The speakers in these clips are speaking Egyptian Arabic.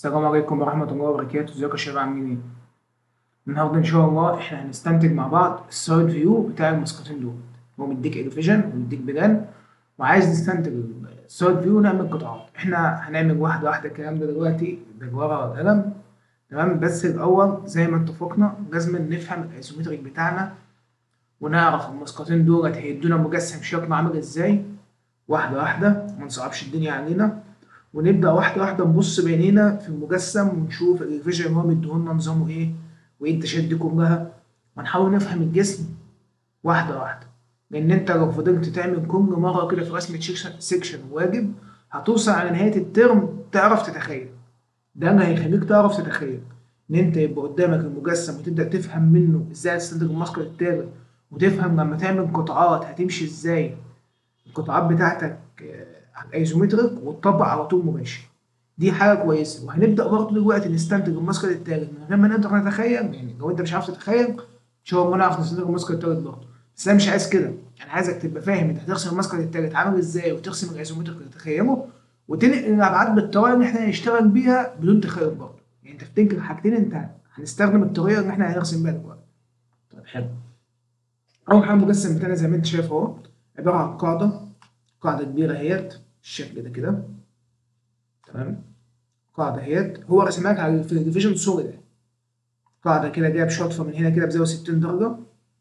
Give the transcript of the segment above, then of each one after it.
السلام عليكم ورحمة الله وبركاته ازيكم يا شباب عاملين ايه؟ النهاردة ان شاء الله احنا هنستنتج مع بعض السايد فيو بتاع المسقطين دول هو مديك الفيجن ومديك بلان وعايز نستنتج السايد فيو ونعمل قطعات احنا هنعمل واحدة واحدة الكلام ده دلوقتي بالورقة والقلم تمام بس الأول زي ما اتفقنا لازم نفهم الايزومتريك بتاعنا ونعرف المسقطين دولت هيدونا مجسم شكله عامل ازاي واحدة واحدة منصعبش الدنيا علينا ونبدأ واحدة واحدة نبص بعينينا في المجسم ونشوف الفيجن اللي هو مديهولنا نظامه ايه وايه التشات دي كلها ونحاول نفهم الجسم واحدة واحدة لأن أنت لو فضلت تعمل كل مرة كده في رسمة سيكشن واجب هتوصل على نهاية الترم تعرف تتخيل ده اللي هيخليك تعرف تتخيل إن أنت يبقى قدامك المجسم وتبدأ تفهم منه ازاي تستنتج الماسك التالت وتفهم لما تعمل قطعات هتمشي ازاي القطعات بتاعتك على الايزومتريك وتطبق على طول مباشر دي حاجه كويسه وهنبدا برضه دلوقتي نستنتج الماسكه التالت من غير ما نقدر نتخيل يعني لو انت مش عارف تتخيل ان شاء الله نعرف نستنتج الماسكه التالت برضه بس انا مش عايز كده انا عايزك تبقى فاهم انت هترسم الماسكه التالت عامل ازاي وترسم الايزومتريك تتخيله وتنقل الابعاد بالطريقه اللي احنا هنشتغل بيها بدون تخيل برضه يعني انت بتنقل حاجتين انت هنستخدم الطريقه اللي احنا هنرسم بيها دلوقتي طيب حلو اول حاجه المجسم بتاعنا زي ما انت شايف اهو عباره عن قاعده قاعده كبيره اهيت الشكل ده كده تمام قاعده اهيت هو رسمها لك على في الديفيجن صوري ده قاعده كده جايب شطفه من هنا كده بزاويه 60 درجه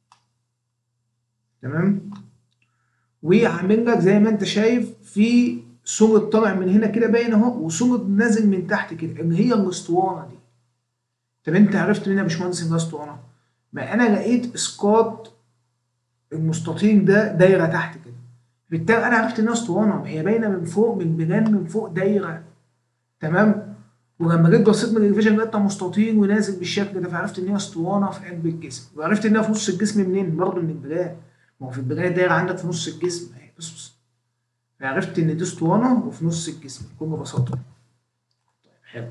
تمام وعامل لك زي ما انت شايف في صورة طالع من هنا كده باين اهو وصورة نازل من تحت كده اللي هي الاسطوانه دي طب انت عرفت منين يا باشمهندس ان ده اسطوانه؟ ما انا لقيت اسقاط المستطيل ده دايره تحت كده بالتالي انا عرفت انها اسطوانه هي باينه من فوق من البلان من فوق دايره تمام ولما جيت بصيت من الفيجن لقيتها مستطيل ونازل بالشكل ده فعرفت ان هي اسطوانه في قلب الجسم وعرفت انها في نص الجسم منين برضه من البلان ما هو في البلان الدايره عندك في نص الجسم اهي بص بص فعرفت ان دي اسطوانه وفي نص الجسم بكل بساطه طيب حلو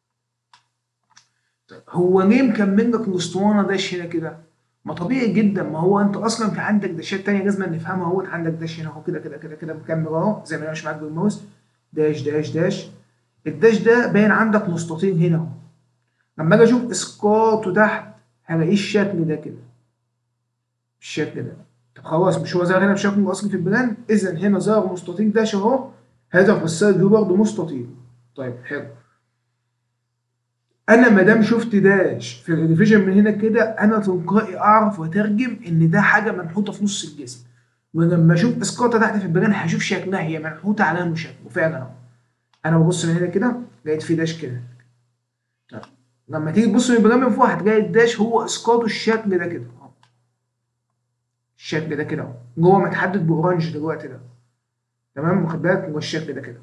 طيب هو ليه مكمل لك الاسطوانه داش هنا كده ما طبيعي جدا ما هو انت اصلا في عندك داشات تانية لازم نفهمها اهوت عندك داش هنا اهو كده كده كده كده مكمل اهو زي ما انا مش معاك بالماوس داش داش داش الداش ده باين عندك مستطيل هنا اهو لما اجي اشوف اسقاطه تحت هلاقيه الشكل ده كده الشكل ده طب خلاص مش هو ظاهر هنا بشكل اصلي في البلان اذا هنا ظهر مستطيل داش اهو هذا في السايد فيو برضه مستطيل طيب حلو انا ما دام شفت داش في الريفيجن من هنا كده انا تلقائي اعرف واترجم ان ده حاجه منحوته في نص الجسم ولما اشوف اسقاطه تحت في البلان هشوف شكلها هي منحوته على انه شكل وفعلا اهو انا ببص من هنا كده لقيت في داش كده طيب لما تيجي تبص من البلان من فوق هتلاقي الداش هو اسقاطه الشكل ده كده اهو الشكل ده كده اهو جوه متحدد باورانج دلوقتي ده تمام واخد بالك هو الشكل ده كده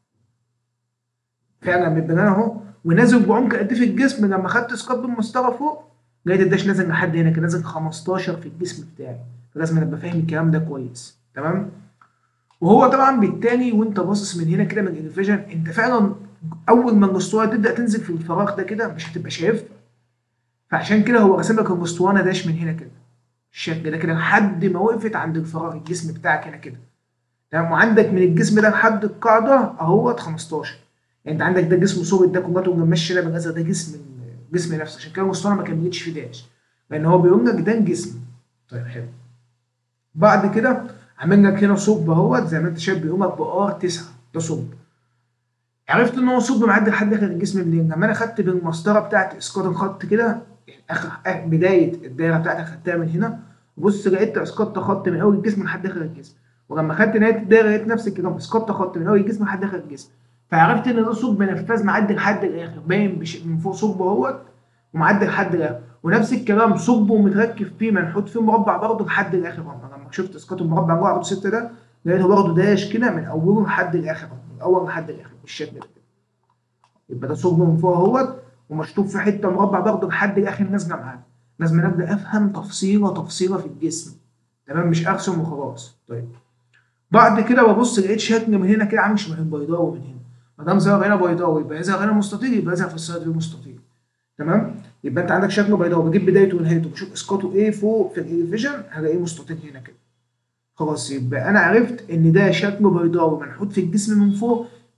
فعلا من البلان اهو ونازل بعمق قد ايه في الجسم لما خدت اسقاط بالمسطره فوق لقيت الداش نازل لحد هنا كده نازل 15 في الجسم بتاعي فلازم ابقى فاهم الكلام ده كويس تمام وهو طبعا بالتالي وانت باصص من هنا كده من الفيجن انت فعلا اول ما الاسطوانه تبدا تنزل في الفراغ ده كده مش هتبقى شايفها فعشان كده هو راسم لك الاسطوانه داش من هنا كده الشكل ده كده لحد ما وقفت عند الفراغ الجسم بتاعك هنا كده تمام وعندك من الجسم ده لحد القاعده اهوت 15 يعني انت عندك ده جسم صورة ده كوماتو ماشي ده بالازرق ده جسم جسم نفسه عشان كده الاسطوانه ما كملتش في داش لان هو بيقول لك ده الجسم طيب حلو بعد كده عامل لك هنا صب اهوت زي ما انت شايف بيقول لك بار 9 ده صب عرفت ان هو صب معدي لحد اخر الجسم منين لما انا خدت بالمسطره بتاعتي اسقاط الخط كده اخر بدايه الدايره بتاعتي خدتها من هنا بص لقيت اسقاط خط من اول الجسم لحد اخر الجسم ولما خدت نهايه الدايره لقيت نفس الكلام اسقاط خط من اول الجسم لحد اخر الجسم فعرفت ان ده صب نفاذ معدي لحد الاخر باين بش... من فوق صب اهوت ومعدي لحد الاخر ونفس الكلام صب ومتركب فيه منحوت فيه مربع برضه لحد الاخر لما شفت اسقاط المربع جوه عرض 6 ده لقيته برضه داش كده من اوله لحد الاخر من الاول لحد الاخر بالشكل ده يبقى ده صب من فوق اهوت ومشطوب في حته مربع برضه لحد الاخر نازله معاه لازم ابدا افهم تفصيله تفصيله في الجسم تمام مش ارسم وخلاص طيب بعد كده ببص لقيت شكل من هنا كده عامل شبه البيضاوي من هنا ما دام ظهر هنا بيضاوي يبقى يظهر هنا مستطيل يبقى يظهر في السايد فيو مستطيل تمام يبقى انت عندك شكله بيضاوي بجيب بدايته ونهايته بشوف اسقاطه ايه فوق في الفيجن هلاقيه مستطيل هنا كده خلاص يبقى انا عرفت ان ده شكله بيضاوي منحوت في الجسم من فوق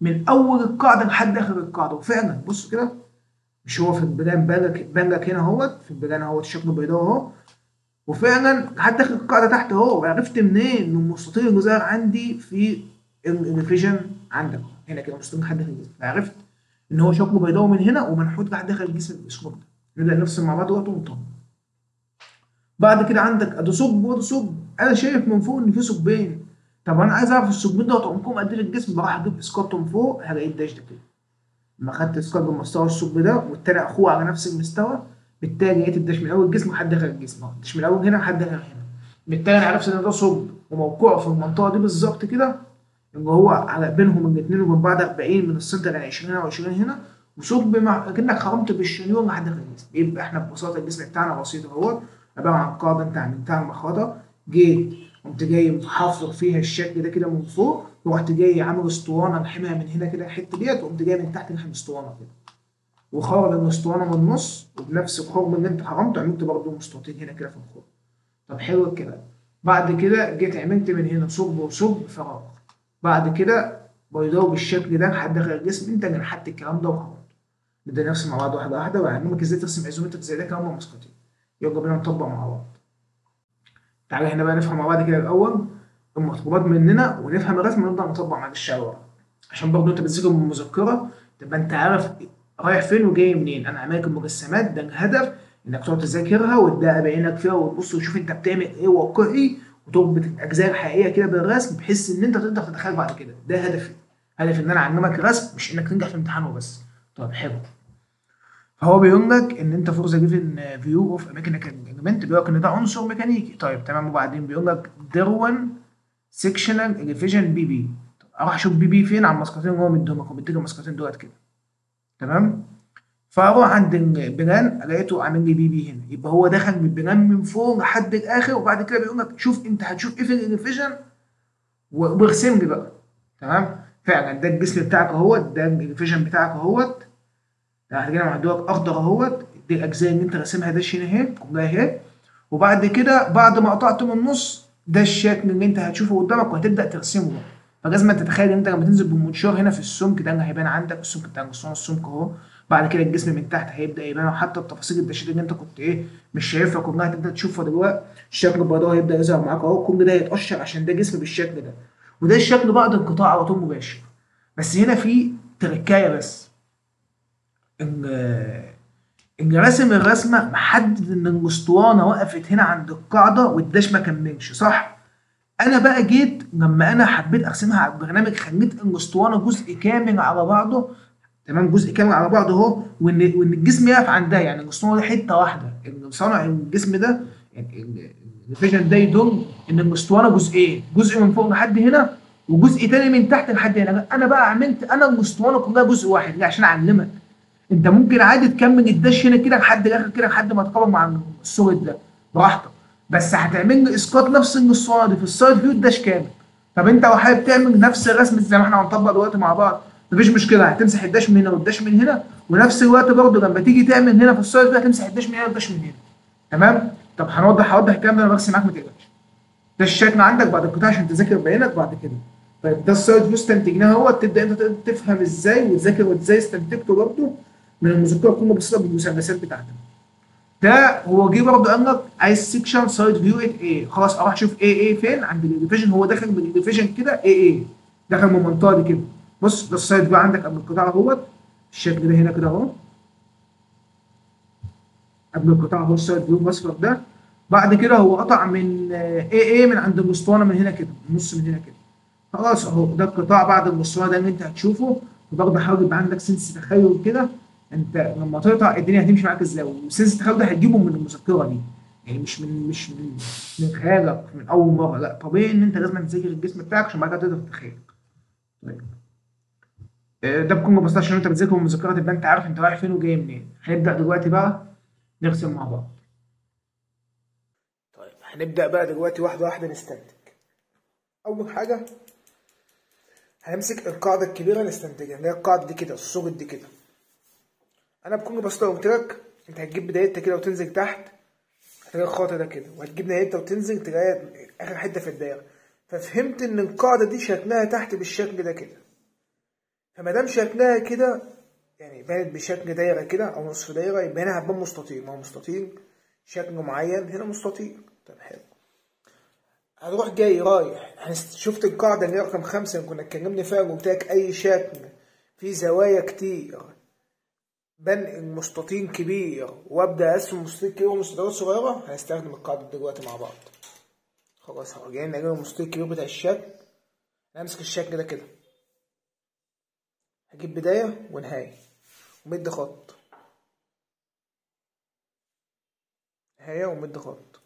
من اول القاعده لحد اخر القاعده وفعلا بص كده مش هو في البدايه بانجك بانجك هنا اهوت في البدايه اهوت شكله بيضاء اهو وفعلا لحد اخر القاعده تحت اهو وعرفت منين ان المستطيل الجزائر عندي في الريفيجن عندك هنا كده مستطيل لحد اخر الجسم فعرفت ان هو شكله بيضاء من هنا ومنحوت لحد اخر الجسم بالاسلوب ده نبدا نفصل مع بعض وقت ونطبق بعد كده عندك ادي ثقب وادي ثقب انا شايف من فوق ان في ثقبين طب انا عايز اعرف الثقبين دوت عمقهم قد ايه في الجسم بروح اجيب اسقاط من فوق هلاقي الداش ده كده لما خدت اسقاط بمستوى الثقب ده والتاني اخوه على نفس المستوى بالتالي لقيت الداش من اول الجسم لحد اخر الجسم اهو الداش من اول هنا لحد اخر هنا بالتالي انا عرفت ان ده ثقب وموقعه في المنطقه دي بالظبط كده اللي هو على بينهم الاثنين وبين بعض 40 من السنتر يعني 20 هنا و20 هنا وثقب مع كانك خرمت بالشنيور لحد اخر الجسم يبقى احنا ببساطه الجسم بتاعنا بسيط اهوت عباره عن قاعده انت عملتها المخاطه جيت قمت جاي محفر فيها الشكل ده كده من فوق ورحت جاي عامل اسطوانه لحمها من هنا كده الحته ديت وقمت جاي من تحت لحم اسطوانه كده وخرم الاسطوانه من النص وبنفس الخرم اللي انت حرمته عملت برضه مسطوتين هنا كده في الخرم طب حلو الكلام بعد كده جيت عملت من هنا ثقب وثقب فراغ بعد كده بيضاوي بالشكل ده لحد اخر الجسم انت نحت الكلام ده وخرمته نبدا نرسم مع بعض واحده واحده وهعلمك ازاي ترسم ايزومتريك زي ده كمان مسقطين يلا بينا نطبق مع بعض تعالى هنا بقى نفهم مع بعض كده الاول المطلوبات مننا ونفهم الرسم ونبدا نطبق مع الشاور عشان برضه انت بتذاكر من المذكره تبقى انت عارف رايح فين وجاي منين انا عامل المجسمات ده الهدف انك تقعد تذاكرها وتدقق بعينك فيها وتبص وتشوف انت بتعمل ايه واقعي وتربط الاجزاء الحقيقيه كده بالرسم بحيث ان انت تقدر تتخيل بعد كده ده هدفي هدفي ان انا اعلمك رسم مش انك تنجح في امتحان وبس طب حلو فهو بيقول لك ان انت فور ذا جيفن فيو اوف ميكانيكال ايلمنت بيقول لك ان ده عنصر ميكانيكي طيب تمام وبعدين بيقول لك ديرون سيكشنال ريفيجن بي بي اروح اشوف بي بي فين على المسقطين اللي هو مديهم لكم مديك المسقطين دولت كده تمام فاروح عند البلان لقيته عامل لي بي بي هنا يبقى هو دخل من البلان من فوق لحد الاخر وبعد كده بيقول لك شوف انت هتشوف ايه في الريفيجن وارسم لي بقى تمام فعلا ده الجسم بتاعك اهوت ده الريفيجن بتاعك اهوت يعني كده معدوك اخضر اهوت دي الاجزاء اللي انت راسمها داش هنا اهي كلها اهي وبعد كده بعد ما قطعت من النص ده الشكل اللي انت هتشوفه قدامك وهتبدا ترسمه بقى فلازم تتخيل ان انت لما تنزل بالمنشار هنا في السمك ده اللي هيبان عندك السمك بتاع الاسطوانه السمك اهو بعد كده الجسم من تحت هيبدا يبان وحتى التفاصيل الدشات اللي انت كنت ايه مش شايفها كلها هتبدا تشوفها دلوقتي الشكل البيضاء هيبدا يظهر معاك اهو كل ده هيتقشر عشان ده جسم بالشكل ده وده الشكل بعد انقطاع على طول مباشر بس هنا في تركايه بس ان ان راسم الرسمه محدد ان الاسطوانه وقفت هنا عند القاعده والداش ما كملش صح انا بقى جيت لما انا حبيت ارسمها على البرنامج خليت الاسطوانه جزء كامل على بعضه تمام جزء كامل على بعضه اهو وان وان الجسم يقف عندها يعني الاسطوانه دي حته واحده ان صنع الجسم ده يعني الفيجن ده يدل ان الاسطوانه جزئين جزء من فوق لحد هنا وجزء تاني من تحت لحد هنا انا بقى عملت انا الاسطوانه كلها جزء واحد ليه عشان اعلمك انت ممكن عادي تكمل الدش هنا كده لحد الاخر كده لحد ما تقرب مع السوليد ده براحتك بس هتعمل لي اسقاط نفس الاسطوانه دي في السايد فيو الداش كامل طب انت لو حابب تعمل نفس الرسم زي ما احنا هنطبق دلوقتي مع بعض مفيش مشكله هتمسح الداش من هنا والداش من هنا ونفس الوقت برضه لما تيجي تعمل هنا في السايد فيو هتمسح الداش من هنا والداش من هنا تمام طب هنوضح هوضح الكلام ده انا برسم معاك ما تقلقش ده الشكل عندك بعد القطاع عشان تذاكر بعينك بعد كده طيب ده السايد فيو استنتجناه هو تبدا انت تفهم ازاي وتذاكر وازاي استنتجته برضه من المذكره تكون بسيطه بالمثلثات بتاعتك ده هو جه برضه قال لك عايز سيكشن سايد فيو 8 اي خلاص اروح اشوف اي اي فين عند الديفيجن هو داخل من الديفيجن كده اي اي دخل من المنطقه دي كده بص ده السايد فيو عندك قبل القطاع اهوت الشكل ده هنا كده اهو قبل القطاع اهو السايد فيو الاصفر ده بعد كده هو قطع من اي اي من عند الاسطوانه من هنا كده النص من هنا كده خلاص اهو ده القطاع بعد الاسطوانه ده اللي انت هتشوفه وبرضه حاول يبقى عندك سنس تخيل كده انت لما تقطع الدنيا هتمشي معاك ازاي وسنس التخيل ده هتجيبه من المذكره دي يعني مش من مش من من خيالك من اول مره لا طبيعي ان انت لازم تذاكر الجسم بتاعك عشان بعد كده تقدر تتخيل طيب ده بكون ببساطه عشان انت بتذاكر المذكره تبقى انت عارف انت رايح فين وجاي منين هنبدا دلوقتي بقى نرسم مع بعض طيب هنبدا بقى دلوقتي واحده واحده نستنتج اول حاجه هنمسك القاعده الكبيره نستنتجها اللي هي القاعده دي كده الصوره دي كده انا بكون ببساطه قلت لك انت هتجيب بدايتها كده وتنزل تحت هتلاقي الخط ده كده وهتجيب نهايتها وتنزل تلاقي اخر حته في الدايره ففهمت ان القاعده دي شكلها تحت بالشكل ده كده فما دام شكلها كده يعني بانت بشكل دايره كده او نصف دايره يبقى هنا هتبان مستطيل ما هو مستطيل شكله معين هنا مستطيل طب حلو هتروح جاي رايح يعني شفت القاعده اللي هي رقم خمسه اللي كنا اتكلمنا فيها وقلت لك اي شكل فيه زوايا كتير بنقل مستطيل كبير وابدا اقسم مستطيل كبير ومستطيلات صغيره هنستخدم القاعده دلوقتي مع بعض خلاص هو جاي نجيب المستطيل الكبير بتاع الشكل همسك الشكل ده كده هجيب بدايه ونهايه ومد خط نهايه ومد خط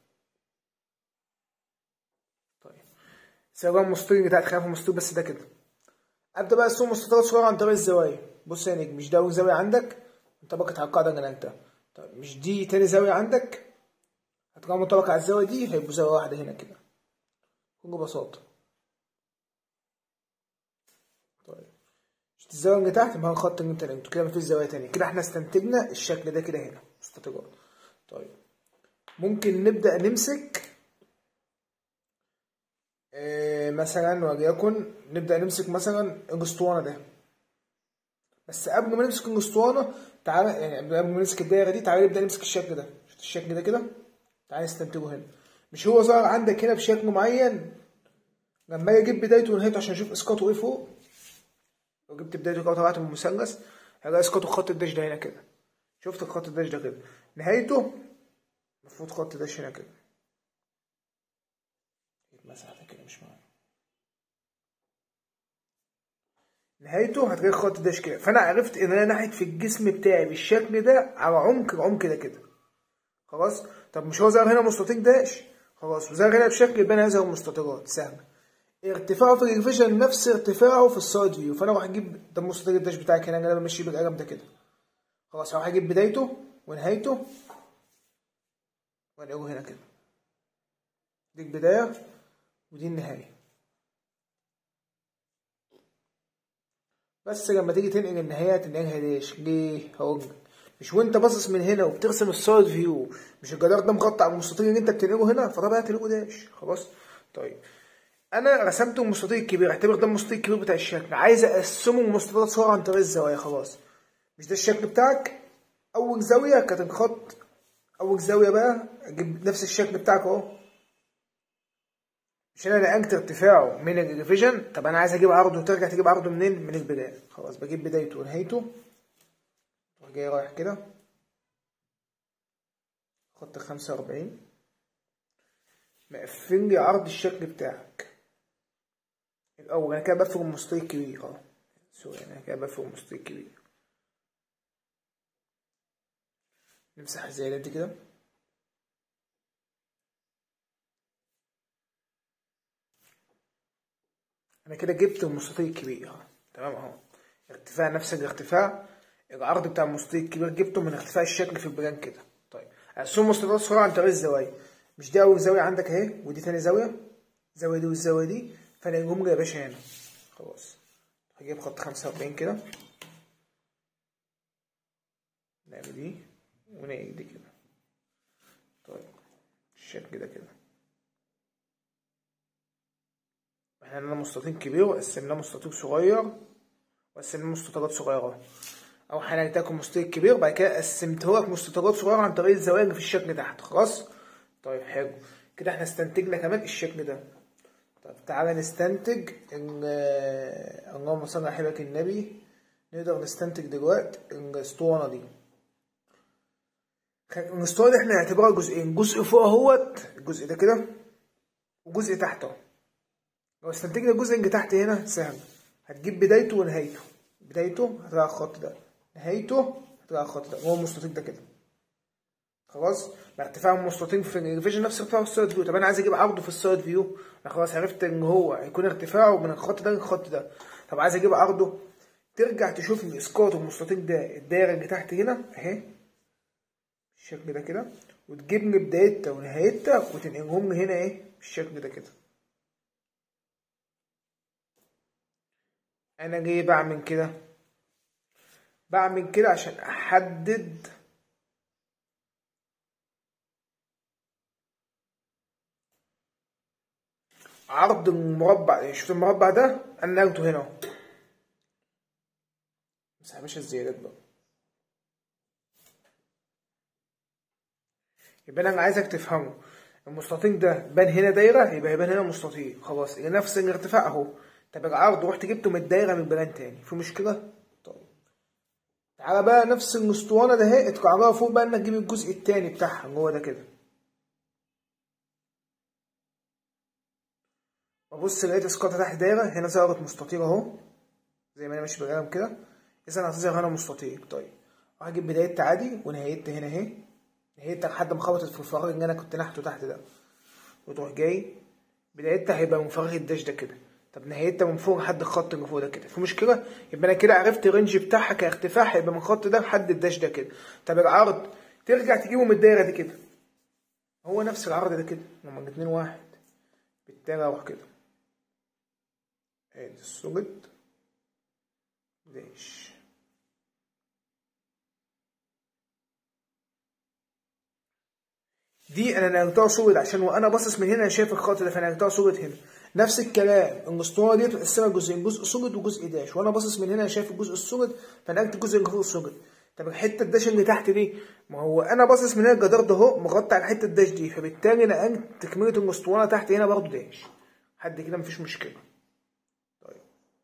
طيب سواء المستطيل بتاعت خلاف المستطيل بس ده كده ابدا بقى ارسم مستطيلات صغيره عن طريق الزوايا بص يا نجم مش ده اول زاويه عندك انطبقت على القاعده اللي نقلتها طيب مش دي تاني زاويه عندك هتبقى منطبقه على الزاويه دي هيبقوا زاويه واحده هنا كده بكل بساطه طيب شفت الزاويه اللي تحت ما هو الخط اللي انت نقلته كده مفيش زاويه تانية كده احنا استنتجنا الشكل ده كده هنا مستطيلات طيب ممكن نبدا نمسك آه مثلا وليكن نبدا نمسك مثلا الاسطوانه ده بس قبل ما نمسك الاسطوانه تعالى يعني قبل ما نمسك الدايره دي تعالى نبدا نمسك الشكل ده شفت الشكل ده كده تعالى نستنتجه هنا مش هو ظهر عندك هنا بشكل معين لما اجي اجيب بدايته ونهايته عشان اشوف اسقاطه ايه فوق لو جبت بدايته كده وطلعت من المثلث هلاقي اسقاطه خط الداش ده هنا كده شفت الخط الداش ده كده نهايته المفروض خط داش هنا كده مساحة كده مش معانا نهايته هتلاقي خط داش كده فانا عرفت ان انا ناحيه في الجسم بتاعي بالشكل ده على عمق العمق ده كده خلاص طب مش هو ظهر هنا مستطيل داش خلاص وظهر هنا بشكل يبقى هذا المستطيلات سهله ارتفاعه في الريفيجن نفس ارتفاعه في السايد فيو فانا راح اجيب ده المستطيل الداش بتاعك هنا انا بمشي بالقلم ده كده خلاص هروح اجيب بدايته ونهايته وانقله هنا كده دي البدايه ودي النهايه بس لما تيجي تنقل النهايه تنقلها ليش ليه هقول مش وانت باصص من هنا وبترسم السايد فيو مش الجدار ده مغطى على المستطيل اللي انت بتنقله هنا فطبعا هتنقله داش خلاص طيب انا رسمت المستطيل الكبير اعتبر ده المستطيل الكبير بتاع الشكل عايز اقسمه لمستطيلات صغيره عن طريق الزوايا خلاص مش ده الشكل بتاعك اول زاويه كانت الخط اول زاويه بقى اجيب نفس الشكل بتاعك اهو مش انا نقلت ارتفاعه من الريفيجن طب انا عايز اجيب عرضه وترجع تجيب عرضه منين من البدايه خلاص بجيب بدايته ونهايته تروح جاي رايح كده خط خمسة وأربعين مقفل لي عرض الشكل بتاعك الأول أنا كده بفرق المستطيل الكبير اه سوري أنا كده بفرق المستطيل الكبير نمسح الزيادات دي كده انا كده جبت المستطيل الكبير تمام اهو ارتفاع نفس الارتفاع العرض بتاع المستطيل الكبير جبته من ارتفاع الشكل في البلان كده طيب اقسم مستطيلات صغيره عن طريق الزوايا مش دي اول زاويه عندك اهي ودي تاني زاويه الزاويه دي والزاويه دي فانا الجمله يا باشا هنا خلاص هجيب خط 45 كده نعمل دي ونقل دي كده طيب الشكل ده كده احنا عندنا مستطيل كبير وقسمناه مستطيل صغير وقسمناه مستطيلات صغيرة أو حللتكم مستطيل كبير بعد كده قسمته لك مستطيلات صغيرة عن طريق الزوايا اللي في الشكل تحت خلاص طيب حلو كده احنا استنتجنا كمان الشكل ده طب تعالى نستنتج ان اللهم صل على حبيبك النبي نقدر نستنتج دلوقتي الاسطوانة دي الاسطوانة دي احنا نعتبرها جزئين جزء فوق اهوت الجزء ده كده وجزء تحته لو استنتجنا الجزء اللي تحت هنا سهل هتجيب بدايته ونهايته بدايته هتلاقي الخط ده نهايته هتلاقي الخط ده هو المستطيل ده كده خلاص ارتفاع المستطيل في الريفيجن نفس ارتفاعه في السايد فيو طب انا عايز اجيب عرضه في السايد فيو انا خلاص عرفت ان هو هيكون ارتفاعه من الخط ده للخط ده طب عايز اجيب عرضه ترجع تشوف لي اسقاط المستطيل ده الدايره اللي تحت هنا اهي بالشكل ده كده وتجيب لي بدايتها ونهايتها وتنقلهم لي هنا ايه بالشكل ده كده انا ليه بعمل كده بعمل كده عشان احدد عرض المربع شوف المربع ده انا نقلته هنا يا باشا الزيادات بقى يبقى انا عايزك تفهمه المستطيل ده بان هنا دايره يبقى يبان هنا مستطيل خلاص يبقى نفس الارتفاع اهو طب العرض رحت جبته من الدايره من بلان تاني في مشكله طيب تعالى بقى نفس الاسطوانه ده اهي اتكعبها فوق بقى انك تجيب الجزء التاني بتاعها جوه ده كده ببص لقيت اسقاطها تحت دايره هنا ظهرت مستطيل اهو زي ما انا ماشي بالقلم كده اذا هتظهر هنا مستطيل طيب هجيب بدايتها عادي ونهايتها هنا اهي نهايتها لحد ما خبطت في الفراغ اللي انا كنت نحته تحت ده وتروح جاي بدايتها هيبقى من فراغ الداش ده كده طب نهايتها من فوق لحد الخط اللي فوق ده كده في مشكله يبقى انا كده عرفت الرينج بتاعها كارتفاع هيبقى من الخط ده لحد الداش ده كده طب العرض ترجع تجيبه من الدايره دي كده هو نفس العرض ده كده هما الاتنين واحد بالتالي اروح كده ادي السوليد داش دي انا نقلتها صورة عشان وانا باصص من هنا انا شايف الخط ده فانا نقلتها صورة هنا نفس الكلام الاسطوانه دي متقسمه جزئين جزء سوليد وجزء داش وانا باصص من هنا انا شايف الجزء السوليد فنقلت الجزء اللي فوق السوليد طب الحته الداش اللي تحت دي ما هو انا باصص من هنا الجدار ده اهو مغطي على حته الداش دي فبالتالي نقلت تكمله الاسطوانه تحت هنا برضه داش لحد كده مفيش مشكله طيب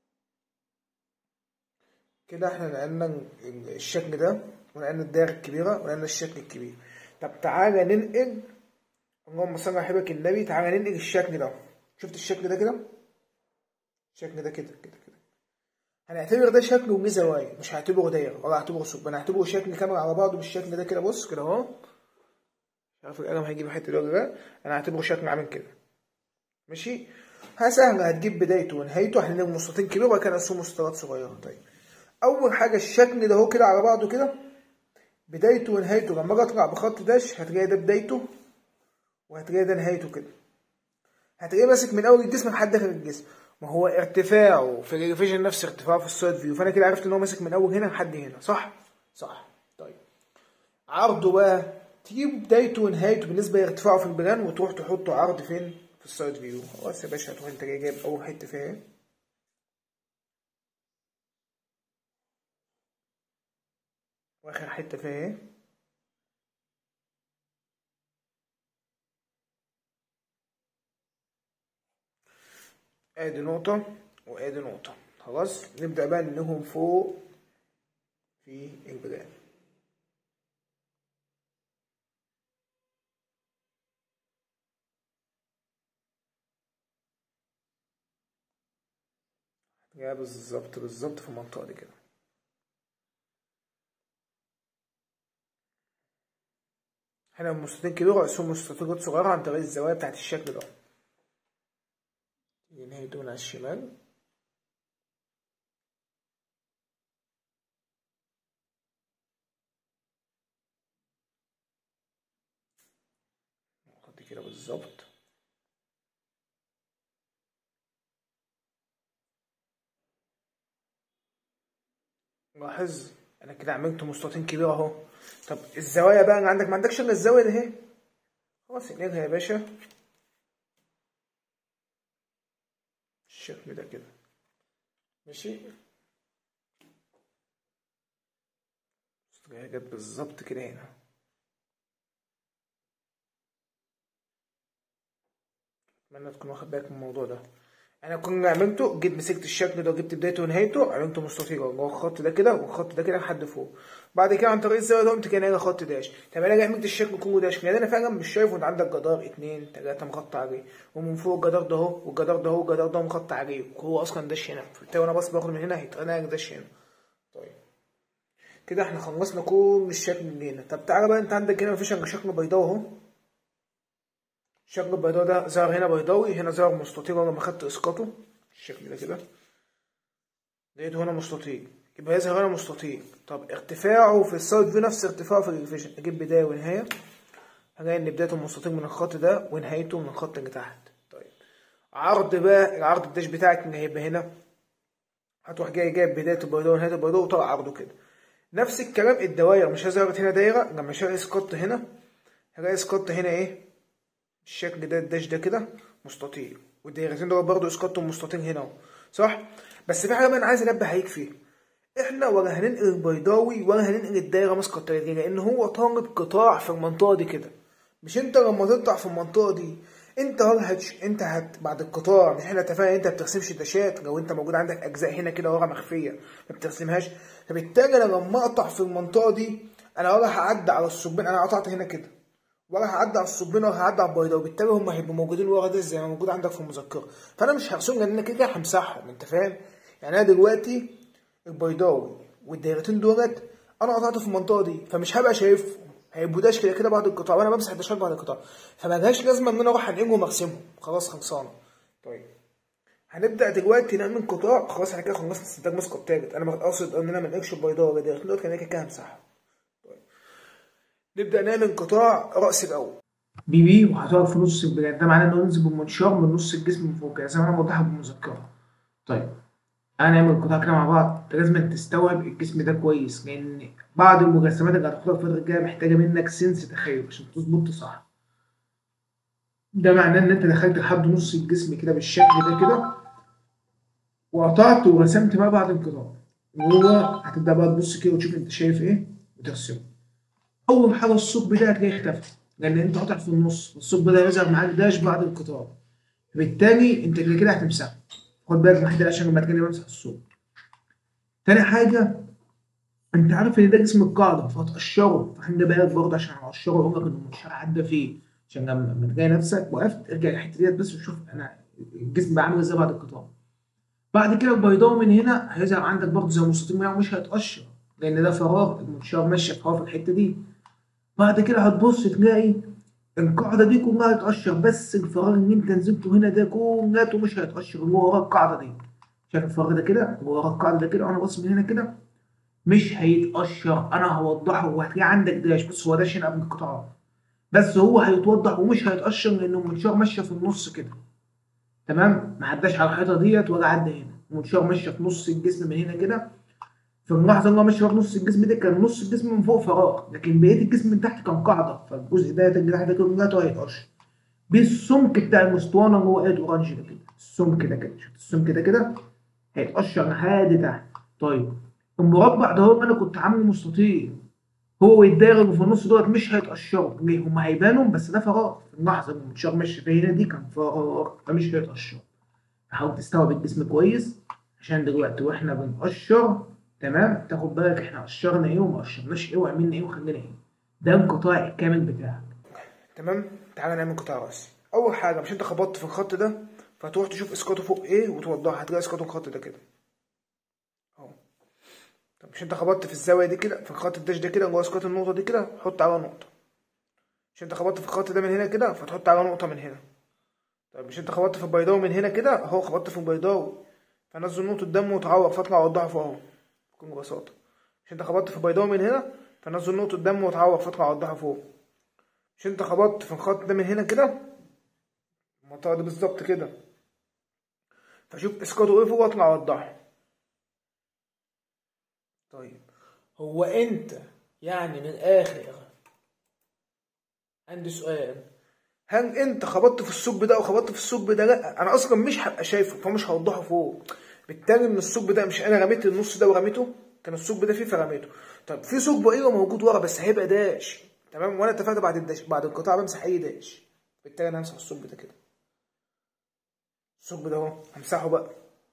كده احنا نقلنا الشكل ده ونقلنا الدائره الكبيره ونقلنا الشكل الكبير طب تعالى ننقل اللهم صل على حبيبك النبي تعالى ننقل الشكل ده شفت الشكل ده كده الشكل ده كده كده كده هنعتبر ده شكل وجه زوايا مش هعتبره دايره ولا هعتبره ثقب انا هعتبره شكل كامل على بعضه بالشكل ده كده بص كده اهو مش عارف القلم هيجيب الحته دي ولا لا انا هعتبره شكل عامل كده ماشي ها سهله هتجيب بدايته ونهايته احنا نجيب مستطيل كبير وبعد كده نقسمه مستطيلات صغيره طيب اول حاجه الشكل ده اهو كده على بعضه كده بدايته ونهايته لما اجي اطلع بخط داش هتلاقي ده بدايته وهتلاقي ده نهايته كده هتلاقيه ماسك من اول الجسم لحد اخر الجسم ما هو ارتفاعه في الريفيجن نفس ارتفاعه في السايد فيو فانا كده عرفت ان هو ماسك من اول هنا لحد هنا صح صح طيب عرضه بقى تجيب بدايته ونهايته بالنسبه لارتفاعه في البلان وتروح تحطه عرض فين في السايد فيو خلاص يا باشا هتروح انت جاي جايب اول حته فيها ايه واخر حته فيها ايه ادي نقطة وادي نقطة خلاص نبدأ بقى ننهم فوق في البلان يا بالظبط بالظبط في المنطقة دي كده هنا مستطيل كبير وأقسم مستطيلات صغيرة عن طريق الزوايا بتاعت الشكل ده نهايته من على الشمال نحط كده بالظبط لاحظ انا كده عملت مستطيل كبير اهو طب الزوايا بقى اللي عندك ما عندكش الا الزاويه دي اهي خلاص انقلها يا باشا الشكل ده كده ماشي جت بالظبط كده هنا اتمنى تكون واخد بالك من الموضوع ده انا كنت عملته جيت مسكت الشكل ده وجبت بدايته ونهايته عملته مستطيل جوه الخط ده كده والخط ده كده لحد فوق بعد كده عن طريق الزاويه ده قمت كده ناجي خط داش طب انا عملت الشكل كله داش لان انا فعلا مش شايف وانت عندك جدار اتنين تلاته مغطى عليه ومن فوق الجدار ده اهو والجدار ده اهو والجدار ده مغطى عليه وهو اصلا داش هنا فبالتالي وانا بس باخد من هنا هيتقنع داش هنا طيب كده احنا خلصنا كل الشكل اللي هنا طب تعالى بقى انت عندك هنا مفيش الا شكل بيضاوي اهو الشكل البيضاوي ده ظهر هنا بيضاوي هنا ظهر مستطيل لما خدت اسقاطه الشكل ده كده لقيته هنا مستطيل يبقى يظهر هنا مستطيل طب ارتفاعه في السايد فيو نفس ارتفاعه في الريفيجن اجيب بدايه ونهايه هلاقي ان بدايه المستطيل من الخط ده ونهايته من الخط اللي تحت طيب عرض بقى العرض الداش بتاعك اللي هيبقى هنا هتروح جاي جايب بدايه البيضاء ونهايه البيضاء وطلع عرضه كده نفس الكلام الدواير مش ظهرت هنا دايره لما اشيل سكوت هنا هلاقي سكوت هنا ايه الشكل ده الداش ده كده مستطيل والدايرتين دول برضه اسقاطهم مستطيل هنا اهو صح بس في حاجه بقى انا عايز انبه عليك فيها احنا ولا هننقل البيضاوي ولا هننقل الدايره ماسكه التلاتة لان هو طالب قطاع في المنطقه دي كده مش انت لما تقطع في المنطقه دي انت ورا هتش... انت هت بعد القطاع مش احنا اتفقنا انت ما بترسمش داشات لو انت موجود عندك اجزاء هنا كده ورا مخفيه ما بترسمهاش فبالتالي انا لما اقطع في المنطقه دي انا ولا هعدي على الثقبين انا قطعت هنا كده ولا هعدي على الثقبين ولا هعدي على البيضاء وبالتالي هم هيبقوا موجودين ورا ده زي ما موجود عندك في المذكره فانا مش هرسمهم لان انا كده كده همسحهم انت فاهم يعني انا دلوقتي البيضاوي والدايرتين دولت انا قطعت في المنطقه دي فمش هبقى شايفهم هيبقوا داش كده كده بعد القطاع وانا بمسح الداشات بعد القطاع فملهاش لازمه ان انا اروح انقلهم وارسمهم خلاص خلصانه طيب هنبدا دلوقتي نعمل قطاع خلاص احنا كده خلصنا استنتاج مسقط التالت انا اقصد ان انا ما انقلش البيضاء ولا دايرتين دول كان كده كده همسحهم طيب نبدا نعمل قطاع راس الاول بي بي وهتقف في نص البلاد ده معناه انه ينزل بالمنشار من نص الجسم من فوق كده زي ما انا موضحها بالمذكره طيب هنعمل قطاع كده مع بعض لازم تستوعب الجسم ده كويس لان بعض المجسمات اللي هتاخدها الفتره الجايه محتاجه منك سنس تخيل عشان تظبط صح ده معناه ان انت دخلت لحد نص الجسم كده بالشكل ده كده وقطعت ورسمت بقى بعد القطاع وهو هتبدا بقى تبص كده وتشوف انت شايف ايه وترسمه اول حاجه الثقب ده هتلاقيه اختفى لان انت قاطع في النص والثقب ده يظهر معاك داش بعد القطاع بالتالي انت كده كده هتمسحه خد بالك من حته عشان لما تجي بمسح الصوت تاني حاجه انت عارف ان ده جسم القاعده فهتقشره فخلي بالك برضه عشان هقشره اقول لك ان المنشار عدى فيه عشان لما تلاقي نفسك وقفت ارجع الحته ديت بس وشوف انا الجسم بقى عامل ازاي بعد القطاع بعد كده البيضاوي من هنا هيظهر عندك برضه زي المستطيل يعني مش هيتقشر لان ده فراغ المنشار ماشيه فراغ في الحته دي بعد كده هتبص تلاقي القاعدة دي كلها هتقشر بس الفراغ اللي انت نزلته هنا ده كلته مش هيتقشر اللي هو ورا القاعدة دي شايف الفراغ ده كده ورا القاعدة ده كده وانا بص من هنا كده مش هيتقشر انا هوضحه وهتلاقي عندك داش بص هو داش هنا قبل القطاع بس هو هيتوضح ومش هيتقشر لانه المنشار ماشية في النص كده تمام ما عداش على الحيطة ديت ولا عدى هنا المنشار ماشية في نص الجسم من هنا كده في اللحظه اللي هو ماشي في نص الجسم ده كان نص الجسم من فوق فراغ لكن بقيه الجسم من تحت كان قاعده فالجزء ده اللي تحت ده كله هيتقشر بالسمك بتاع المسطوانه اللي هو قاعد اورنج ده كده السمك ده كده شفت السمك ده كده هيتقشر لحد تحت طيب المربع ده هو انا كنت عامله مستطيل هو والدايره اللي في النص دوت مش هيتقشروا ليه هم هيبانوا بس ده فراغ في اللحظه اللي المنشار ماشي فيها هنا دي كان فراغ فمش هيتقشر فحاول تستوعب الجسم كويس عشان دلوقتي واحنا بنقشر تمام تاخد بالك احنا قشرنا ايه وما قشرناش ايه وعملنا ايه وخلينا ايه ده القطاع الكامل بتاعك تمام تعالى نعمل قطاع راسي اول حاجه مش انت خبطت في الخط ده فتروح تشوف اسقاطه فوق ايه وتوضحها هتلاقي اسقاطه الخط ده كده اهو طب مش انت خبطت في الزاويه دي كده في الخط الداش ده كده جوه اسقاط النقطه دي كده حط على نقطه مش انت خبطت في الخط ده من هنا كده فتحط على نقطه من هنا طب مش انت خبطت في البيضاوي من هنا كده اهو خبطت في البيضاوي فنزل نقطه دم وتعوق فاطلع اوضحها فوق اهو بكل بساطة مش انت خبطت في بيضاوي من هنا فنزل نقطة دم وتعوق فترة اوضحها فوق مش انت خبطت في الخط ده من هنا كده المنطقة دي بالظبط كده فشوف اسقاطه ايه فوق واطلع اوضحه طيب هو انت يعني من الاخر عندي سؤال هل انت خبطت في الثقب ده او خبطت في الثقب ده لا انا اصلا مش هبقى شايفه فمش هوضحه فوق بالتالي ان الثقب ده مش انا رميت النص ده ورميته كان الثقب ده فيه فرميته طب في ثقب ايوه موجود ورا بس هيبقى داش تمام وانا اتفقت بعد الداش بعد القطاع بمسح اي داش بالتالي انا همسح الثقب ده كده الثقب ده اهو همسحه بقى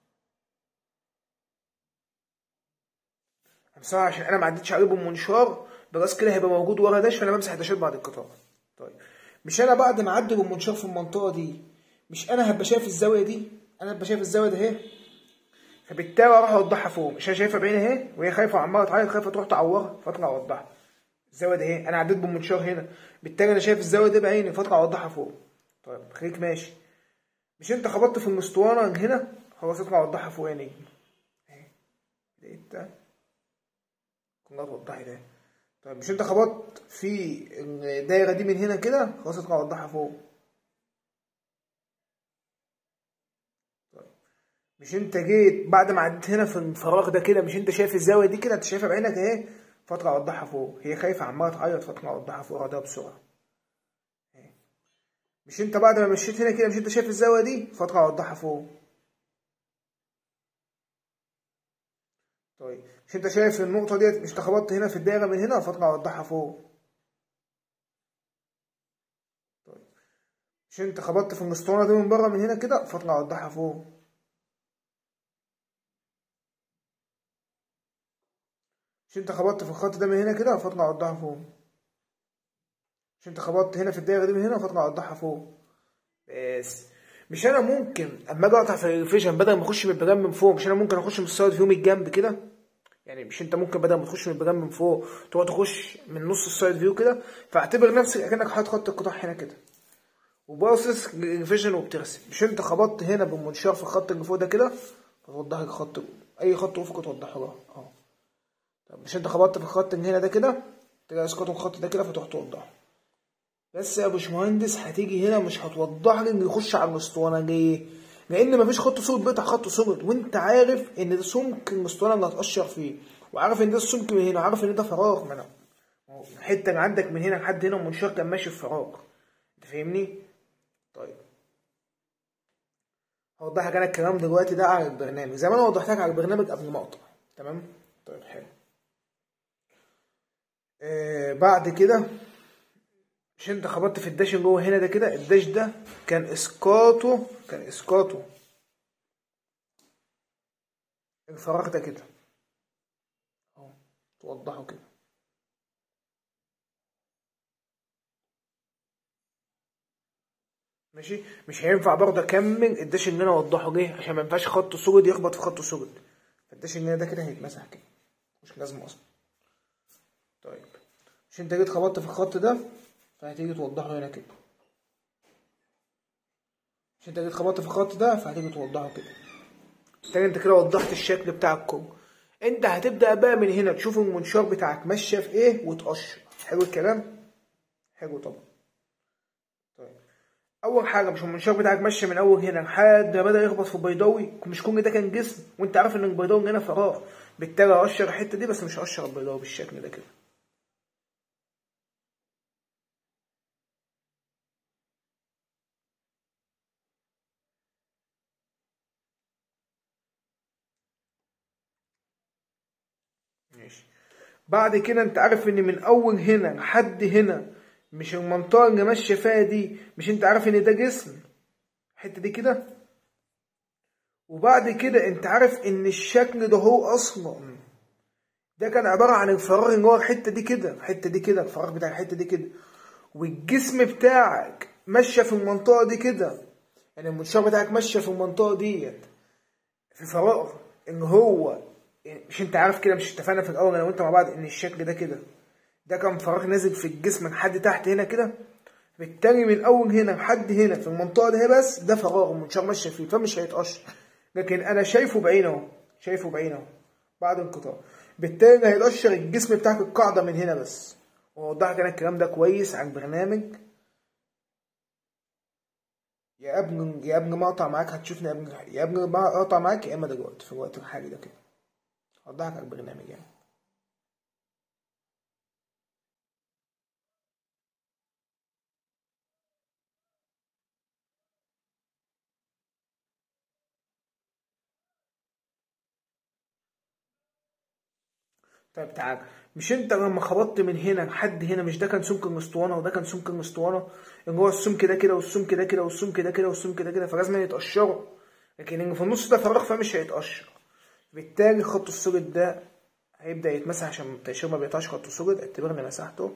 همسحه عشان انا ما عدتش عليه بالمنشار بس كده هيبقى موجود ورا داش فانا بمسح الداشات بعد القطاع طيب مش انا بعد ما اعدي بالمنشار في المنطقه دي مش انا هبقى شايف الزاويه دي انا هبقى شايف الزاويه ده اهي فبالتالي اروح اوضحها فوق مش انا شايفها بعيني اهي وهي خايفه وعماله تعيط خايفه تروح تعورها فاطلع اوضحها الزاويه دي اهي انا عديت بالمنشار هنا بالتالي انا شايف الزاويه دي بعيني فاطلع اوضحها فوق طيب خليك ماشي مش انت خبطت في الاسطوانه هنا خلاص اطلع اوضحها فوق يا نجم اهي لقيت ده كلها توضحي ده طيب مش انت خبطت في الدايره دي من هنا كده خلاص اطلع اوضحها فوق مش انت جيت بعد ما عديت هنا في الفراغ ده كده مش انت شايف الزاويه دي كده انت شايفها بعينك اهي فاطلع اوضحها فوق هي خايفه عماله تعيط فاطلع اوضحها فوق ده بسرعه مش انت بعد ما مشيت هنا كده مش انت شايف الزاويه دي فاطلع اوضحها فوق طيب مش انت شايف النقطة ديت مش انت خبطت هنا في الدايرة من هنا فاطلع اوضحها فوق طيب مش انت خبطت في الاسطوانة دي من بره من هنا كده فاطلع اوضحها فوق مش انت خبطت في الخط ده من هنا كده فاطلع اوضحها فوق مش انت خبطت هنا في الدايرة دي من هنا فاطلع اوضحها فوق بس مش انا ممكن اما اجي اقطع في الريفيجن بدل ما اخش من البرام من فوق مش انا ممكن اخش من السايد فيو من الجنب كده يعني مش انت ممكن بدل ما تخش من البرام من فوق تقعد تخش من نص السايد فيو كده فاعتبر نفسك اكنك حاطط خط القطاع هنا كده وباصص ريفيجن وبترسم مش انت خبطت هنا بالمنشار في الخط اللي فوق ده كده فتوضح لك خط اي خط افقي توضحه له اه طب مش انت خبطت في الخط اللي هنا ده كده تلاقي اسقاط الخط ده كده فتروح توضحه بس يا باشمهندس هتيجي هنا مش هتوضح لي انه يخش على الاسطوانه ليه؟ لان مفيش خط صلب بيقطع خط صلب وانت عارف ان ده سمك الاسطوانه اللي هتقشر فيه وعارف ان ده السمك من هنا وعارف ان ده فراغ من الحته اللي عندك من هنا لحد هنا المنشار كان ماشي في فراغ انت فاهمني؟ طيب هوضح لك انا الكلام دلوقتي ده على البرنامج زي ما انا وضحت لك على البرنامج قبل ما اقطع تمام؟ طيب حلو آه بعد كده مش انت خبطت في الداش اللي جوه هنا ده كده الداش ده كان اسقاطه كان اسقاطه الفراغ ده كده اهو توضحه كده ماشي مش هينفع برضه اكمل الداش اللي انا اوضحه ليه عشان ما ينفعش خط سجد يخبط في خط سجد فالداش اللي ده كده هيتمسح كده مش لازم اصلا طيب مش انت جيت خبطت في الخط ده فهتيجي توضحه هنا كده مش انت جيت خبطت في الخط ده فهتيجي توضحه كده تاني انت كده وضحت الشكل بتاع الكوب انت هتبدأ بقى من هنا تشوف المنشار بتاعك ماشية في ايه وتقشر حلو الكلام حلو طبعا طيب اول حاجة مش المنشار بتاعك ماشي من اول هنا لحد ما بدأ يخبط في البيضاوي مش كل ده كان جسم وانت عارف ان البيضاوي هنا فراغ بالتالي هقشر الحتة دي بس مش هقشر البيضاوي بالشكل ده كده ماشي بعد كده انت عارف ان من اول هنا لحد هنا مش المنطقة اللي ماشية فيها دي مش انت عارف ان ده جسم الحتة دي كده وبعد كده انت عارف ان الشكل ده هو اصلا ده كان عبارة عن الفراغ اللي هو الحتة دي كده الحتة دي كده الفراغ بتاع الحتة دي كده والجسم بتاعك ماشية في المنطقة دي كده يعني المنشار بتاعك ماشية في المنطقة ديت في فراغ ان هو يعني مش انت عارف كده مش اتفقنا في الاول انا وانت مع بعض ان الشكل ده كده ده كان فراغ نازل في الجسم لحد تحت هنا كده بالتالي من اول هنا لحد هنا في المنطقه دي بس ده فراغ المنشار ماشيه فيه فمش هيتقشر لكن انا شايفه بعينه اهو شايفه بعينه اهو بعد انقطاع بالتالي هيتقشر الجسم بتاعك القاعده من هنا بس واوضح لك انا الكلام ده كويس على البرنامج يا ابني يا ابني ما اقطع معاك هتشوفني يا ابني يا ابني ما اقطع معاك يا اما دلوقتي في الوقت الحالي ده كده هوضحك على البرنامج يعني طيب تعال مش انت لما خبطت من هنا لحد هنا مش ده كان سمك الاسطوانه وده كان سمك الاسطوانه ان هو السمك ده كده والسمك ده كده والسمك ده كده والسمك ده كده فلازم يتقشروا لكن اللي في النص ده فراغ فمش هيتقشر بالتالي خط السجد ده هيبدأ يتمسح عشان التقشير ما بيقطعش خط السجد اعتبرني مسحته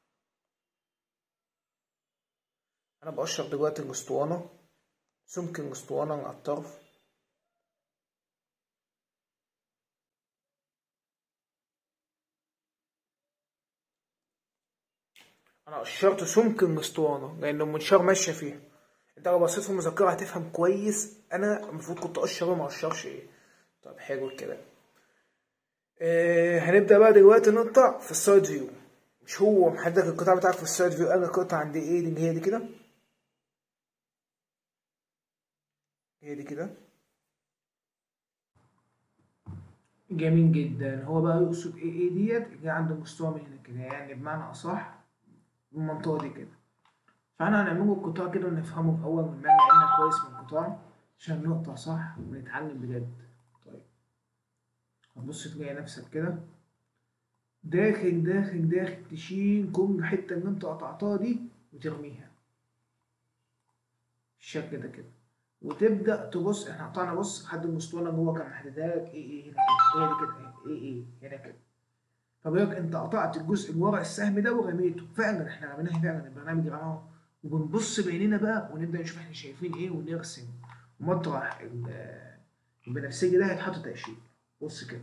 انا بقشر دلوقتي الاسطوانة سمك الاسطوانة على الطرف انا قشرت سمك الاسطوانة لان المنشار ماشية فيها انت لو بصيت في المذكرة هتفهم كويس انا المفروض كنت اقشر وما اقشرش ايه طب حلو الكلام آه هنبدأ بقى دلوقتي نقطع في السايد فيو مش هو محدد القطاع بتاعك في السايد فيو قال القطعة عند ايه دي هي دي كده هي دي كده جميل جدا هو بقى يقصد ايه ايه ديت جه عند مستوى من هنا كده يعني بمعنى اصح المنطقة دي كده فاحنا هنعمله القطاع كده ونفهمه الاول ونبني كويس من القطاع عشان نقطع صح ونتعلم بجد طيب هتبص تلاقي نفسك كده داخل داخل داخل تشيل كل حتة اللي انت قطعتها دي وترميها بالشكل ده كده وتبدأ تبص احنا قطعنا بص لحد الاسطوانة جوه كان محددها لك ايه ايه هنا كده هي دي كده اهي، ايه ايه هنا كده فبيقولك انت قطعت الجزء اللي ورا السهم ده ورميته فعلا احنا رميناها فعلا البرنامج رماه وبنبص بعينينا بقى ونبدأ نشوف احنا شايفين ايه ونرسم مطرح ال- البنفسجي ده هيتحط تقشير بص كده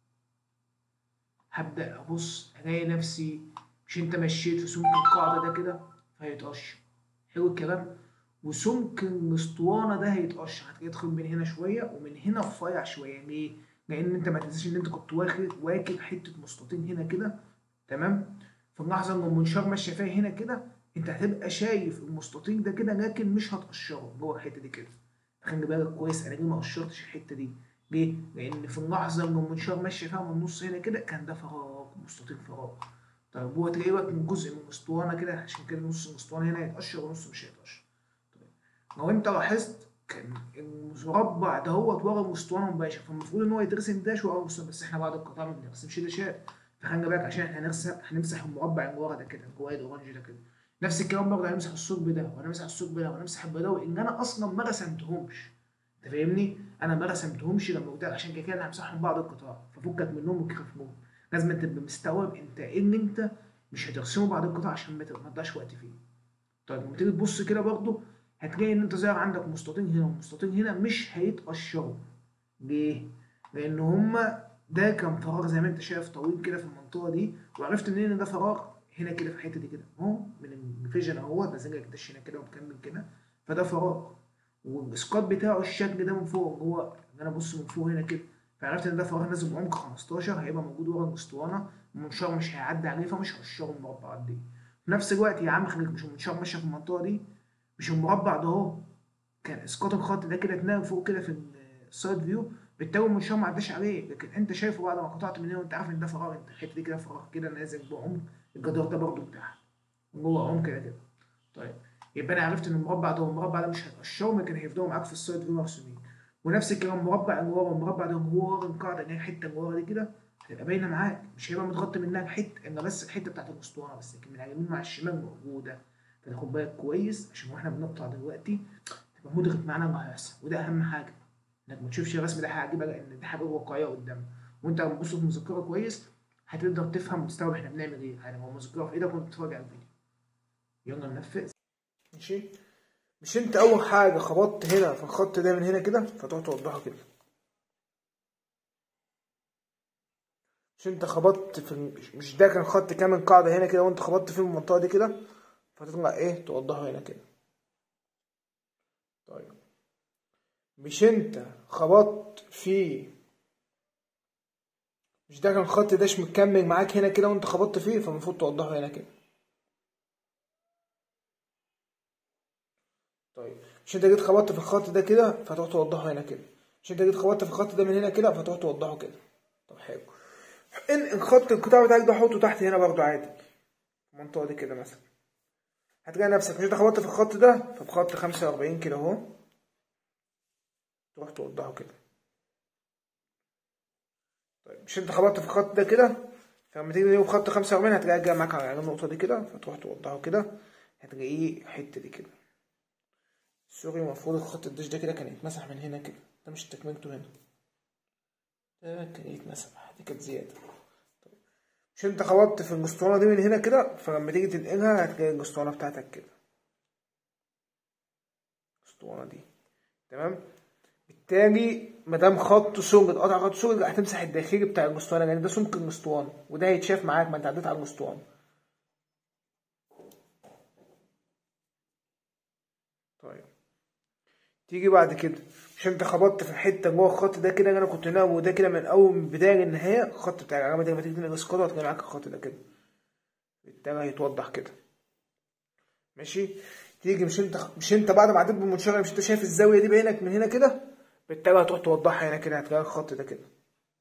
هبدأ أبص ألاقي نفسي مش أنت مشيت في سمك القاعدة ده كده فهيتقشر حلو الكلام وسمك الاسطوانة ده هيتقشر هتدخل من هنا شوية ومن هنا رفيع شوية ليه؟ لأن أنت ما تنساش إن أنت كنت واخد واكب حتة مستطيل هنا كده تمام؟ في اللحظة إن المنشار ماشية فيها هنا كده أنت هتبقى شايف المستطيل ده كده لكن مش هتقشره جوه الحتة دي كده خلي بالك كويس أنا ليه ما قشرتش الحتة دي؟ ليه؟ لأن في اللحظة اللي المنشار ماشي فيها من النص هنا كده كان ده فراغ مستطيل فراغ. طيب هو تلاقي بقى من جزء من الأسطوانة كده عشان كده نص الأسطوانة هنا هيتقشر ونص مش هيتقشر. طيب لو أنت لاحظت كان المربع دهوت ورا الأسطوانة مباشر فالمفروض إن هو يترسم داش ورا الأسطوانة بس إحنا بعد القطاع ما بنرسمش داشات فخلي بالك عشان إحنا هنرسم هنمسح المربع اللي ورا ده كده الجواد الأورنج ده كده. نفس الكلام برضه هنمسح الثقب ده وهنمسح الثقب ده وهنمسح البدوي إن أنا أصلا ما رسمتهمش. انت فاهمني؟ انا ما رسمتهمش لما قلت لك عشان كده كده انا همسحهم بعض القطاع ففكك منهم وكيفهم لازم انت تبقى مستوعب انت ايه اللي انت مش هترسمه بعض القطاع عشان ما ما تضيعش وقت فيه. طيب لما تيجي تبص كده برضه هتلاقي ان انت ظاهر عندك مستطيل هنا ومستطيل هنا مش هيتقشروا. ليه؟ لان هما ده كان فراغ زي ما انت شايف طويل كده في المنطقه دي وعرفت منين ان ده فراغ هنا كده في الحته دي كده اهو من الفيجن اهو نازل لك دش هنا كده ومكمل كده فده فراغ والاسقاط بتاعه الشكل ده من فوق هو ان انا ابص من فوق هنا كده فعرفت ان ده فراغ نازل بعمق 15 هيبقى موجود ورا الاسطوانه المنشار مش هيعدي عليه فمش هقشره المربعات دي في نفس الوقت يا عم خليك مش المنشار ماشيه في المنطقه دي مش المربع ده اهو كان اسقاط الخط ده كده اتنقل فوق كده في السايد فيو بالتالي المنشار ما عداش عليه لكن انت شايفه بعد ما قطعت من هنا وانت عارف ان ده فراغ انت الحته دي كده فراغ كده نازل بعمق الجدار ده برضه بتاعها جوه عمق كده كده طيب يبقى انا عرفت ان المربع ده والمربع ده مش هيتقشروا لكن هيفضلوا معاك في السايد فيو مرسومين ونفس الكلام المربع اللي ورا والمربع ده هو ورا القاعده اللي هي الحته اللي ورا دي كده هتبقى باينه معاك مش هيبقى متغطي منها حته الا بس الحته بتاعت الاسطوانه بس لكن من على اليمين مع الشمال موجوده فتاخد بالك كويس عشان واحنا بنقطع دلوقتي تبقى مدرك معانا اللي هيحصل وده اهم حاجه انك ما تشوفش الرسم ده هيعجبك لان دي حاجه واقعيه قدامك وانت لما تبص في المذكره كويس هتقدر تفهم وتستوعب احنا بنعمل ايه يعني لو المذكره في ايدك وانت بتتفرج على الفيديو يلا ننفذ ماشي مش انت اول حاجه خبطت هنا في الخط ده من هنا كده فتروح توضحه كده مش انت خبطت في الم- مش ده كان خط كامل قاعده هنا كده وانت خبطت في المنطقه دي كده فتطلع ايه توضحه هنا كده طيب مش انت خبطت في مش ده كان خط داش مكمل معاك هنا كده وانت خبطت فيه فالمفروض توضحه هنا كده طيب مش انت جيت خبطت في الخط ده كده فتروح توضحه هنا كده مش انت جيت خبطت في الخط ده من هنا كده فتروح توضحه كده طب حلو ان الخط القطاع بتاعك ده حطه تحت هنا برضو عادي في المنطقه دي كده مثلا هتلاقي نفسك مش انت خبطت في الخط ده ففي خط 45 كده اهو تروح توضحه كده طيب مش انت خبطت في الخط ده كده فلما تيجي تجيب خط 45 هتلاقيه جاي معاك على النقطه دي كده فتروح توضحه كده هتلاقيه الحته دي كده سوري المفروض الخط الدش ده كده كان يتمسح من هنا كده ده مش تكملته هنا ده كان يتمسح دي كانت زيادة طيب. مش انت خبطت في الاسطوانة دي من هنا كده فلما تيجي تنقلها هتلاقي الاسطوانة بتاعتك كده الاسطوانة دي تمام بالتالي مادام خط سمك قطع خط سمك هتمسح الداخلي بتاع الاسطوانة يعني ده سمك الاسطوانة وده هيتشاف معاك ما انت عديت على الاسطوانة طيب تيجي بعد كده مش انت خبطت في الحته جوه الخط ده كده انا كنت ناوي وده كده من اول من البدايه للنهايه الخط بتاع العلامه دي لما تيجي تنقل اسقاط هتلاقي معاك الخط ده كده بالتالي هيتوضح كده ماشي تيجي مش انت مش انت بعد ما عديت بالمنشار مش انت شايف الزاويه دي بعينك من هنا كده بالتالي هتروح توضحها هنا كده هتلاقي الخط ده كده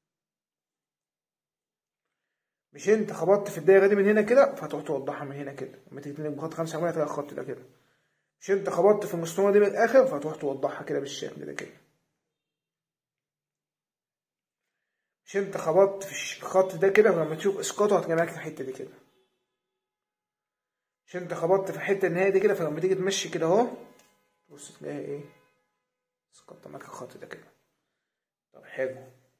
مش انت خبطت في الدايره دي من هنا كده فهتروح توضحها من هنا كده لما تيجي تنقل بخط 5 هتلاقي الخط ده كده مش انت خبطت في المسطره دي من الاخر فتروح توضحها كده بالشكل ده كده مش انت خبطت في الخط ده كده فلما تشوف اسقاطه هتجي معاك في الحته دي كده مش انت خبطت في الحته النهائيه دي كده فلما تيجي تمشي كده اهو بص تلاقيها ايه اسقطت معاك الخط ده كده طب حلو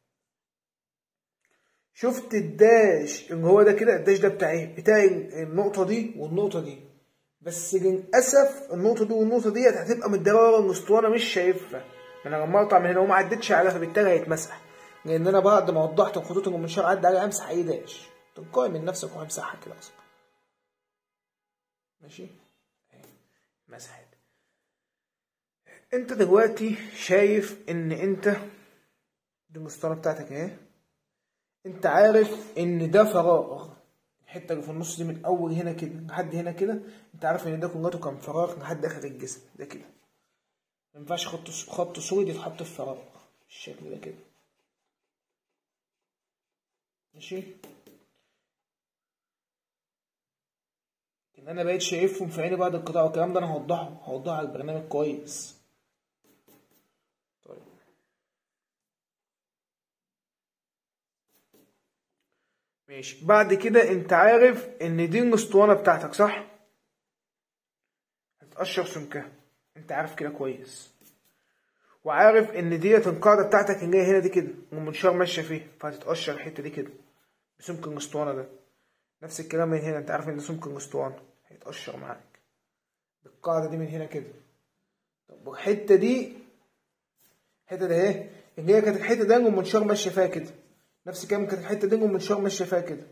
شفت الداش اللي هو ده كده الداش ده بتاع ايه بتاع النقطه دي والنقطه دي بس للاسف النقطه دي والنقطه ديت هتبقى متداريه ورا الاسطوانه مش شايفها انا لما اقطع من هنا وما عدتش عليها فبالتالي هيتمسح لان انا بعد ما وضحت الخطوط اللي المنشار عدى عليها امسح اي داش تلقائي من نفسك وهمسحها كده اصلا ماشي مسحت انت دلوقتي شايف ان انت دي الاسطوانه بتاعتك اهي انت عارف ان ده فراغ الحته اللي في النص دي من اول هنا كده لحد هنا كده انت عارف ان ده كلته كان فراغ لحد اخر الجسم ده كده ما ينفعش خط خط سود يتحط في فراغ بالشكل ده كده ماشي ان انا بقيت شايفهم في عيني بعد القطاع والكلام ده انا هوضحه هوضحه على البرنامج كويس طيب ماشي بعد كده انت عارف ان دي الاسطوانه بتاعتك صح هتقشر سمكها انت عارف كده كويس وعارف ان ديت القاعده بتاعتك اللي هي هنا دي كده والمنشار ماشيه فيها فهتتقشر الحته دي كده بسمك الاسطوانه ده نفس الكلام من هنا انت عارف ان ده سمك الاسطوانه هيتقشر معاك بالقاعده دي من هنا كده طب والحته دي الحته دي اهي اللي هي كانت الحته دي والمنشار ماشيه فيها كده نفس الكلام كانت الحته دي والمنشار ماشيه فيها كده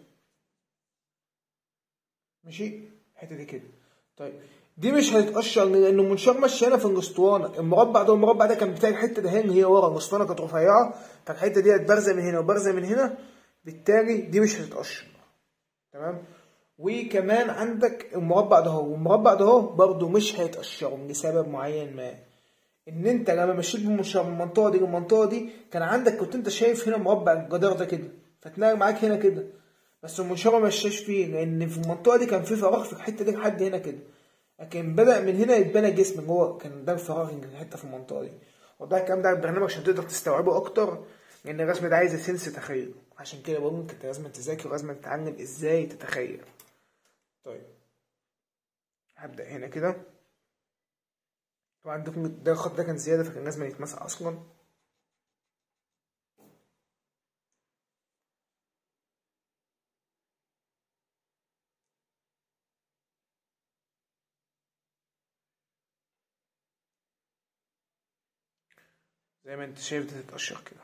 ماشي الحته دي كده طيب دي مش هتتقشر لان المنشار ماشي هنا في الاسطوانه المربع ده والمربع ده كان بتاع الحته ده اللي هي ورا الاسطوانه كانت رفيعه فالحته دي بارزه من هنا وبارزه من هنا بالتالي دي مش هتتقشر تمام وكمان عندك المربع ده اهو والمربع ده اهو برضه مش هيتقشر لسبب معين ما ان انت لما مشيت بالمنشار من المنطقه دي للمنطقه دي كان عندك كنت انت شايف هنا مربع الجدار ده كده فتلاقي معاك هنا كده بس المنشار ما مشاش فيه لان في المنطقه دي كان في فراغ في الحته دي لحد هنا كده لكن بدا من هنا يتبنى جسم هو كان ده الفراغ الحته في المنطقه دي وده الكلام ده على البرنامج عشان تقدر تستوعبه اكتر لان الرسم ده عايز سنس تخيل عشان كده بقول لك انت لازم تذاكر ولازم تتعلم ازاي تتخيل طيب هبدا هنا كده طبعا عندكم ده الخط ده كان زياده فكان لازم يتمسح اصلا زي ما انت شايف ده تتقشر كده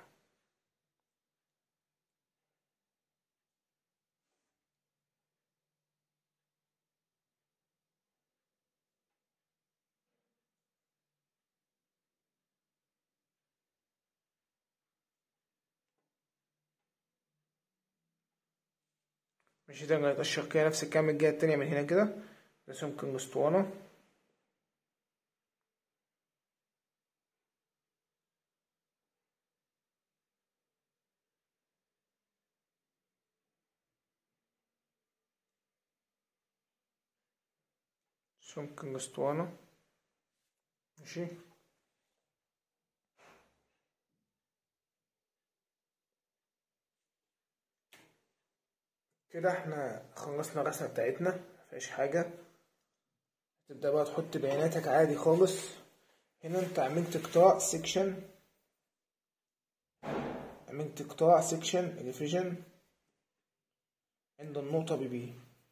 مش ده اللي هيتقشر كده نفس الكلام الجهة التانية من هنا كده ده سمك الاسطوانة سمك الاسطوانة ماشي كده احنا خلصنا الرسمة بتاعتنا مفيهاش حاجة تبدأ بقى تحط بياناتك عادي خالص هنا انت عملت قطاع سيكشن عملت قطاع سيكشن الفيجن عند النقطة بي بي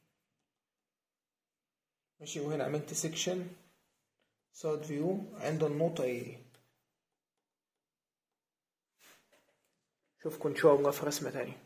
ماشي وهنا عملت سيكشن سايد فيو عند النقطة ايه اشوفكم ان شاء الله في رسمة تانية